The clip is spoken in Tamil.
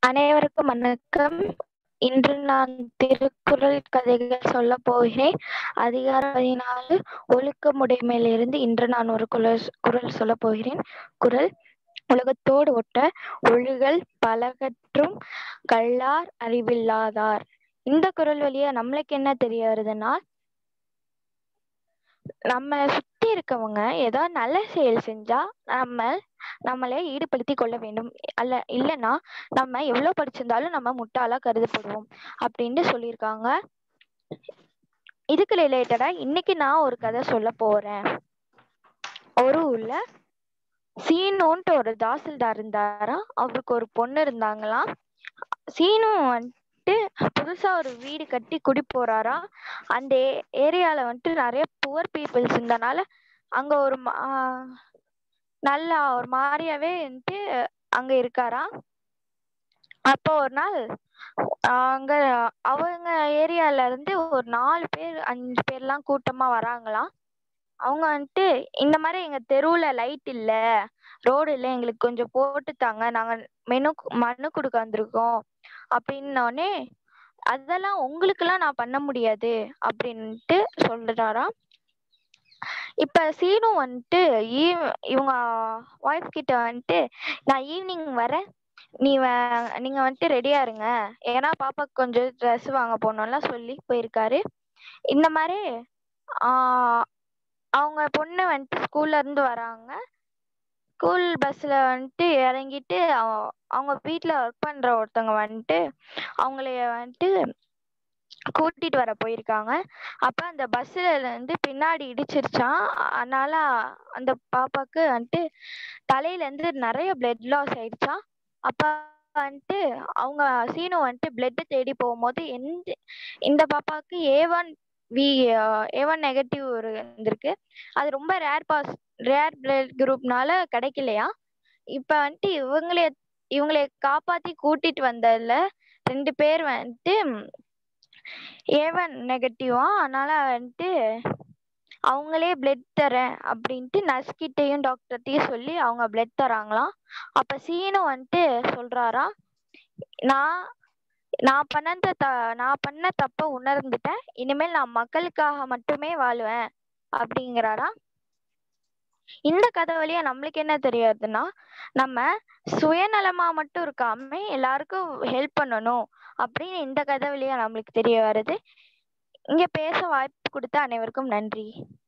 அனைவருக்கும் வணக்கம் இன்று நான் திருக்குறள் கதைகள் சொல்ல போகிறேன் அதிகாரம் பதினாலு ஒழுக்கமுடைமையிலிருந்து இன்று நான் ஒரு குரல் குரல் சொல்ல போகிறேன் குரல் உலகத்தோடு ஒட்ட ஒழுகல் பலகற்றும் கல்லார் அறிவில்லாதார் இந்த குரல் வழியா நம்மளுக்கு என்ன தெரிய வருதுன்னா நம்ம சுத்தி இருக்கவங்க ஏதாவது நல்ல செயல் செஞ்சா நம்ம நம்மளே ஈடுபடுத்திக் கொள்ள வேண்டும் அல்ல இல்லைன்னா நம்ம எவ்வளவு படிச்சிருந்தாலும் நம்ம முட்டாளா கருதப்படுவோம் அப்படின்னு சொல்லியிருக்காங்க இதுக்கு ரிலேட்டடா இன்னைக்கு நான் ஒரு கதை சொல்ல போறேன் ஒரு ஊர்ல சீனுன்ட்டு ஒரு தாசில்தார் இருந்தாரா அவருக்கு ஒரு பொண்ணு இருந்தாங்களாம் சீனு வந்துட்டு புதுசா ஒரு வீடு கட்டி குடி போறாரா அந்த ஏரியால வந்துட்டு நிறைய புவர் பீப்புள்ஸ் இருந்தனால அங்க ஒரு மா- ஆஹ் நல்லா ஒரு மாதிரியாவே வந்துட்டு அங்க இருக்காராம் அப்போ ஒரு நாள் அங்க அவங்க ஏரியால இருந்து ஒரு நாலு பேர் அஞ்சு பேர்லாம் கூட்டமா வராங்களாம் அவங்க வந்துட்டு இந்த மாதிரி எங்க தெருவுல லைட் இல்ல ரோடு இல்ல எங்களுக்கு கொஞ்சம் போட்டு தாங்க நாங்க மெனு மனு கொடுக்க வந்திருக்கோம் அப்படின்னோடனே அதெல்லாம் உங்களுக்கெல்லாம் நான் பண்ண முடியாது அப்படின்ட்டு சொல்றாராம் இப்ப சீனு வந்துட்டு ஈவ்- இவங்க ஒய்ஃப் கிட்ட வந்துட்டு நான் ஈவினிங் வரேன் நீ வ- நீங்க வந்துட்டு ரெடியா இருங்க ஏன்னா பாப்பாக்கு கொஞ்சம் ட்ரெஸ் வாங்க போகணும்லாம் சொல்லி போயிருக்காரு இந்த மாதிரி ஆஹ் அவங்க பொண்ணு வந்துட்டு ஸ்கூல்ல இருந்து வராங்க ஸ்கூல் பஸ்ல வந்துட்டு இறங்கிட்டு அவ- அவங்க வீட்ல ஒர்க் பண்ற ஒருத்தவங்க வந்துட்டு அவங்களைய வந்துட்டு கூட்டிட்டு வர போயிருக்காங்க அப்ப அந்த பஸ்ல இருந்து பின்னாடி இடிச்சிருச்சான் அதனால அந்த பாப்பாக்கு வந்துட்டு தலையில இருந்து நிறைய பிளட் லாஸ் ஆயிடுச்சாம் அப்ப வந்துட்டு அவங்க சீனு வந்துட்டு பிளட் தேடி போகும்போது எந்த இந்த பாப்பாக்கு A one V A one negative இருந்திருக்கு அது ரொம்ப ரேர் பாஸ் ரேர் பிளட் குரூப்னால கிடைக்கலையா இப்ப வந்துட்டு இவங்களே இவங்களை காப்பாத்தி கூட்டிட்டு வந்ததுல ரெண்டு பேர் வந்துட்டு ஏவன் நெகட்டிவா அதனால வந்துட்டு அவங்களே பிளட் தரேன் அப்படின்ட்டு நர்ஸ் கிட்டயும் டாக்டர்கிட்டயும் சொல்லி அவங்க பிளட் தராங்களாம் அப்ப சீனு வந்துட்டு சொல்றாராம் நான் நான் பண்ணத த நான் பண்ண தப்ப உணர்ந்துட்டேன் இனிமேல் நான் மக்களுக்காக மட்டுமே வாழுவேன் அப்படிங்கிறாராம் இந்த கதை வழியா நம்மளுக்கு என்ன தெரியாதுன்னா நம்ம சுயநலமா மட்டும் இருக்காம எல்லாருக்கும் ஹெல்ப் பண்ணணும் அப்படின்னு இந்த கதை வழியா நம்மளுக்கு தெரிய வருது இங்க பேச வாய்ப்பு கொடுத்த அனைவருக்கும் நன்றி